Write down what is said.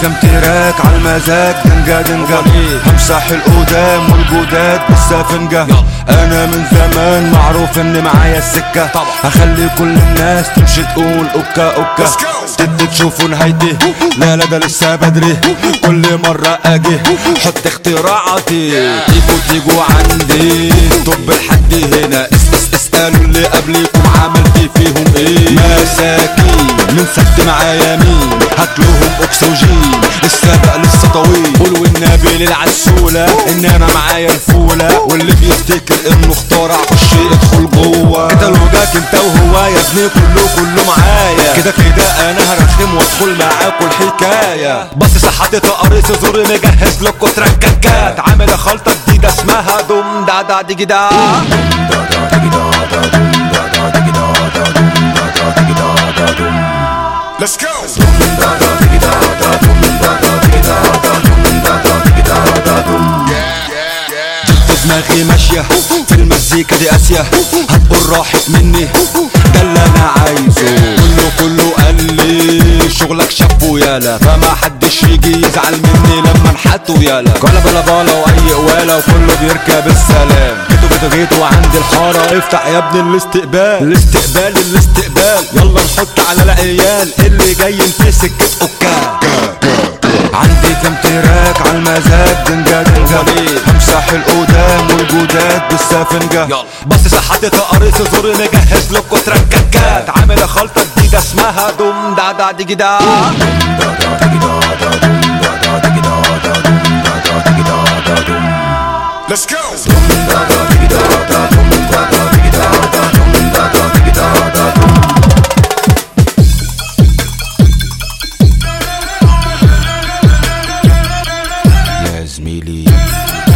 كم تراك عالمزاج دنجا دنجا همسح القدام والجداد بالسفنجة انا من زمان معروف ان معايا السكة هخلي كل الناس تمشي تقول اوكا اوكا تدي تشوفوا نهايتي لا لا ده لسه بدري كل مرة اجي حط اختراعاتي تيجوا تيجوا عندي طب لحد هنا اس اس اسألوا اللي قبليكم عملت فيهم ايه مساكين من سد معايا مين هاتلهم اكسجين السبق لسه طويل قول والنبي للعسولة ان انا معايا الفولة واللي بيفتكر انه اخترع خش ادخل جوه كتالوجك انت وهو يا ابني كله كله معايا كده كده انا هرخم وادخل معاكوا الحكاية بس صحتي تقريص زوري مجهز لكم ترككات عامل خلطة جديدة اسمها دوم دا دا ديجي دا Let's go. في دماغي ماشية في المزيكا دي اسيا هتقول راحت مني ده اللي انا عايزه كله كله قال لي شغلك شابو يالا فما حدش يجي يزعل مني لما انحتوا يالا قال بلا بالا واي قواله وكله بيركب السلام جيتوا جيتوا جيتوا عند الحارة افتح يا ابني الاستقبال الاستقبال الاستقبال يلا نحط على العيال اللي جاي في سكة اوكا عندي كم تراك عالمزاج دنجا دنجا همسح القدام والجداد بالسفنجة بس صحتي تقريص زوري مجهز لكم ترككات عامل خلطة جديدة اسمها دوم دا دا ديجي دا Let's go. يا زميلي